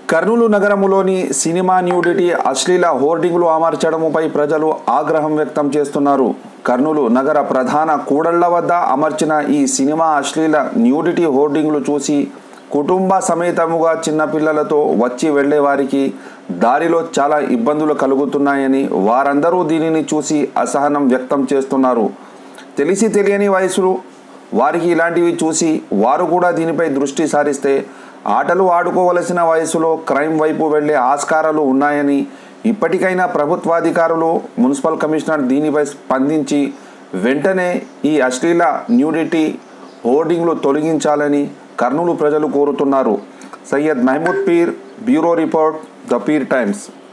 కర్నూలు నగరములోని cinema nudity అశ్లీల హోర్డింగ్లు అమర్చడముపై ప్రజలు ఆగ్రహం వ్యక్తం చేస్తున్నారు కర్నూలు నగర ప్రధాన కూడళ్ల వద్ద అమర్చిన ఈ సినిమా అశ్లీల న్యూడిటీ హోర్డింగ్లు చూసి కుటుంబ సమేతముగా చిన్నపిల్లలతో వచ్చి వెళ్లే వారికి దారిలో చాలా ఇబ్బందులు కలుగుతున్నాయని వారందరూ దీనిని చూసి అసహనం వ్యక్తం చేస్తున్నారు తెలిసి తెలియని వయసులో వారికి ఇలాంటివి చూసి వారు కూడా దీనిపై దృష్టి సారిస్తే ఆటలు ఆడుకోవలసిన వయసులో క్రైమ్ వైపు వెళ్లే ఆస్కారాలు ఉన్నాయని ఇప్పటికైనా ప్రభుత్వాధికారులు మున్సిపల్ కమిషనర్ దీనిపై స్పందించి వెంటనే ఈ అశ్లీల న్యూడిటీ హోర్డింగ్లు తొలగించాలని కర్నూలు ప్రజలు కోరుతున్నారు Syed Mahmood Peer bureau report the Peer times